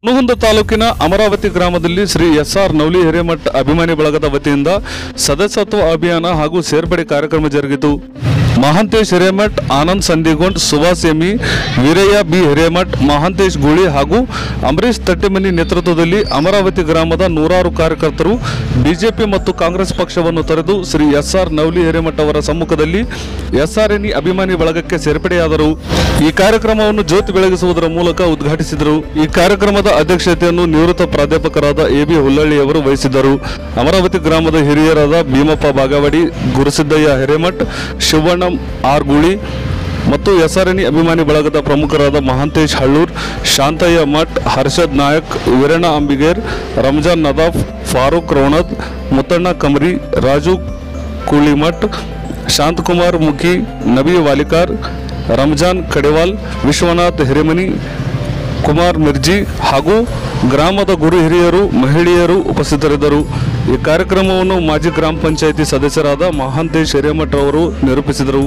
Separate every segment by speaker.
Speaker 1: ಹುನಗುಂದ ತಾಲೂಕಿನ ಅಮರಾವತಿ ಗ್ರಾಮದಲ್ಲಿ Shri S R Navali Hiremath ಅಭಿಮಾನಿ ಬಳಗದ ವತಿಯಿಂದ ಸದಸ್ಯತ್ವ ಅಭಿಯಾನ ಹಾಗೂ ಸೇರ್ಪಡೆ ಕಾರ್ಯಕ್ರಮ ಜರುಗಿತು ಮಹಾಂತೇಶ್ ಹಿರೇಮಠ್ ಆನಂದ್ ಸಂದಿಗೊಂಡ್ ಸುಭಾಸ್ ಎಮಿ ವೀರಯ್ಯ ಬಿ ಹಿರೇಮಠ್ ಮಹಾಂತೇಶ್ ಗೂಳಿ ಹಾಗೂ ಅಂಬರೀಶ್ ತಟ್ಟೆಮನಿ ನೇತೃತ್ವದಲ್ಲಿ ಅಮರಾವತಿ ಗ್ರಾಮದ ನೂರಾರು ಕಾರ್ಯಕರ್ತರು ಬಿಜೆಪಿ ಮತ್ತು ಕಾಂಗ್ರೆಸ್ ಪಕ್ಷವನ್ನು ತೊರೆದು ಶ್ರೀ ಎಸ್ ಆರ್ ನವಲಿ ಹಿರೇಮಠ್ ಅವರ ಸಮ್ಮುಖದಲ್ಲಿ ಎಸ್ಆರ್ಎನ್ಇ ಅಭಿಮಾನಿ ಬಳಗಕ್ಕೆ ಸೇರ್ಪಡೆಯಾದರು ಈ ಕಾರ್ಯಕ್ರಮವನ್ನು ಜ್ಯೋತಿ ಬೆಳಗಿಸುವುದರ ಮೂಲಕ ಉದ್ಘಾಟಿಸಿದರು ಈ ಕಾರ್ಯಕ್ರಮದ ಅಧ್ಯಕ್ಷತೆಯನ್ನು ನಿವೃತ್ತ ಪ್ರಾಧ್ಯಾಪಕರಾದ ಎ ಬಿ ಹುಲ್ಲಳ್ಳಿಯವರು ವಹಿಸಿದ್ದರು ಅಮರಾವತಿ ಗ್ರಾಮದ ಹಿರಿಯರಾದ ಭೀಮಪ್ಪ ಬಾಗವಾಡಿ ಗುರುಸಿದ್ದಯ್ಯ ಹಿರೇಮಠ್ ಶಿವಣ್ಣ ಆರ್ ಗುಳಿ ಮತ್ತು ಎಸ್ಆರ್ಎನ್ಇ ಅಭಿಮಾನಿ ಬಳಗದ ಪ್ರಮುಖರಾದ ಮಹಾಂತೇಶ್ ಹಳ್ಳೂರ್ ಶಾಂತಯ್ಯ ಮಠ್ ಹರ್ಷದ್ ನಾಯಕ್ ವೀರಣ್ಣ ಅಂಬಿಗೇರ್ ರಂಜಾನ್ ನದಾಫ್ ಫಾರೂಕ್ ರೋಣದ್ ಮುತ್ತಣ್ಣ ಕಮರಿ ರಾಜು ಕೂಳಿಮಠ್ ಶಾಂತಕುಮಾರ್ ಮುಖಿ ನಬಿ ವಾಲಿಕಾರ್ ರಂಜಾನ್ ಕಡೆವಾಲ್ ವಿಶ್ವನಾಥ್ ಹಿರೇಮನಿ ಕುಮಾರ್ ಮಿರ್ಜಿ ಹಾಗೂ ಗ್ರಾಮದ ಗುರು ಹಿರಿಯರು ಮಹಿಳೆಯರು ಉಪಸ್ಥಿತರಿದ್ದರು ಈ ಕಾರ್ಯಕ್ರಮವನ್ನು ಮಾಜಿ ಗ್ರಾಮ ಪಂಚಾಯಿತಿ ಸದಸ್ಯರಾದ ಮಹಾಂತೇಶ್ ಹಿರೇಮಠ್ ಅವರು ನಿರೂಪಿಸಿದರು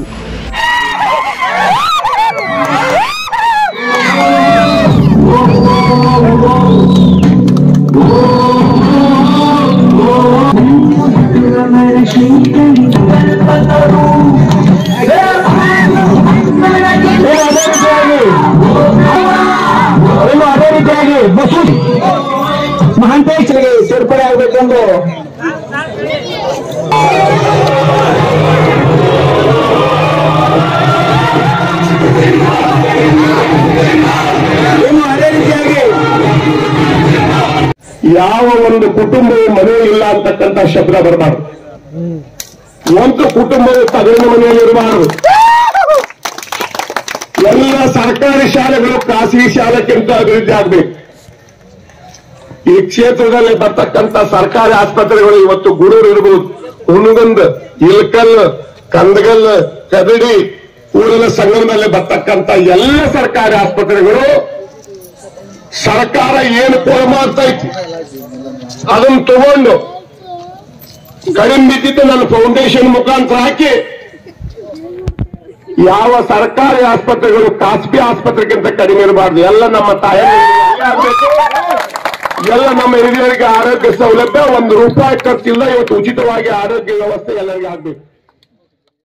Speaker 2: ಇನ್ನು ಅದೇ ರೀತಿಯಾಗಿ ಬಸು ಮಹಾಂತೇಶ್ವರಿಗೆ ಸೇರ್ಪಡೆ ಆಗಬೇಕೆಂದು ಇನ್ನು ಅದೇ ರೀತಿಯಾಗಿ ಯಾವ ಒಂದು ಕುಟುಂಬವು ಮನೆ ಇಲ್ಲ ಅಂತಕ್ಕಂಥ ಶಬ್ದ ಬರಬಾರ್ದು ಒಂದು ಕುಟುಂಬವು ತಗಡಿನ ಮನೆಯಲ್ಲಿ ಇರಬಾರದು ಎಲ್ಲ ಸರ್ಕಾರಿ ಶಾಲೆಗಳು ಖಾಸಗಿ ಶಾಲೆಗಿಂತ ಅಭಿವೃದ್ಧಿ ಆಗಬೇಕು ಈ ಕ್ಷೇತ್ರದಲ್ಲಿ ಬರ್ತಕ್ಕಂಥ ಸರ್ಕಾರಿ ಆಸ್ಪತ್ರೆಗಳು ಇವತ್ತು ಗುಡೂರು ಇರಬಹುದು ಹುಣಗುಂದ್ ಇಲ್ಕಲ್ ಕಂದಗಲ್ ಕದಡಿ ಊರಿನ ಸಂಗಮದಲ್ಲಿ ಬರ್ತಕ್ಕಂಥ ಎಲ್ಲ ಸರ್ಕಾರಿ ಆಸ್ಪತ್ರೆಗಳು ಸರ್ಕಾರ ಏನು ಕೊಡ ಮಾಡ್ತಾ ಇತ್ತು ಅದನ್ನು ತಗೊಂಡು ಕಡಿಮೆ ಬಿದ್ದಿದ್ದು ನನ್ನ ಫೌಂಡೇಶನ್ ಮುಖಾಂತರ ಹಾಕಿ ಯಾವ ಸರ್ಕಾರಿ ಆಸ್ಪತ್ರೆಗಳು ಖಾಸಗಿ ಆಸ್ಪತ್ರೆಗಿಂತ ಕಡಿಮೆ ಇರಬಾರ್ದು ಎಲ್ಲ ನಮ್ಮ ತಾಯಿ ಎಲ್ಲ ನಮ್ಮ ಹಿರಿಯರಿಗೆ ಆರೋಗ್ಯ ಸೌಲಭ್ಯ ಒಂದು ರೂಪಾಯಿ ಖರ್ಚಿಲ್ಲ ಇವತ್ತು ಉಚಿತವಾಗಿ ಆರೋಗ್ಯ ವ್ಯವಸ್ಥೆ ಎಲ್ಲರಿಗೂ ಆಗ್ಬೇಕು